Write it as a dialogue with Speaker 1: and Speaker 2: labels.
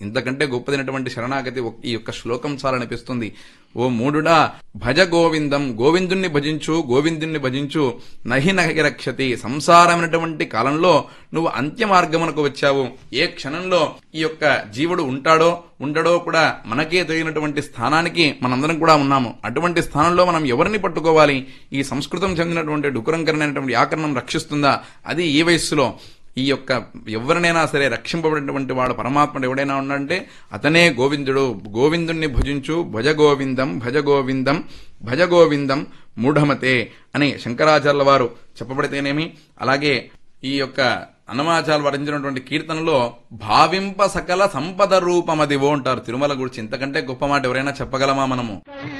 Speaker 1: ఇంతకంటే గొప్పదైనటువంటి శరణాగతి ఒక్- ఈ యొక్క శ్లోకం చాలనిపిస్తుంది ఓ మూడుడా భజ గోవిందం గోవిందుణ్ణి భజించు గోవిందుణ్ణి భజించు నహి నహి రక్షతి సంసారమైనటువంటి కాలంలో నువ్వు అంత్య మార్గమునకు వచ్చావు ఏ క్షణంలో ఈ యొక్క జీవుడు ఉంటాడో ఉండడో కూడా మనకే తెలియనటువంటి స్థానానికి మనందరం కూడా ఉన్నాము అటువంటి స్థానంలో మనం ఎవరిని పట్టుకోవాలి ఈ సంస్కృతం చెందినటువంటి డుకురంకరమైనటువంటి వ్యాకరణం రక్షిస్తుందా అది ఈ వయస్సులో ఈ యొక్క ఎవరినైనా సరే రక్షింపబడినటువంటి వాడు పరమాత్ముడు ఎవడైనా ఉన్నాడంటే అతనే గోవిందుడు గోవిందుణ్ణి భజించు భజ గోవిందం భజ గోవిందం భజ గోవిందం మూఢమతే అని శంకరాచార్యుల వారు చెప్పబడితేనేమి అలాగే ఈ యొక్క అన్నమాచార్య వరించినటువంటి కీర్తనలో భావింప సకల సంపద రూపమదివో అంటారు తిరుమల గురించి ఇంతకంటే గొప్ప మాట ఎవరైనా చెప్పగలమా మనము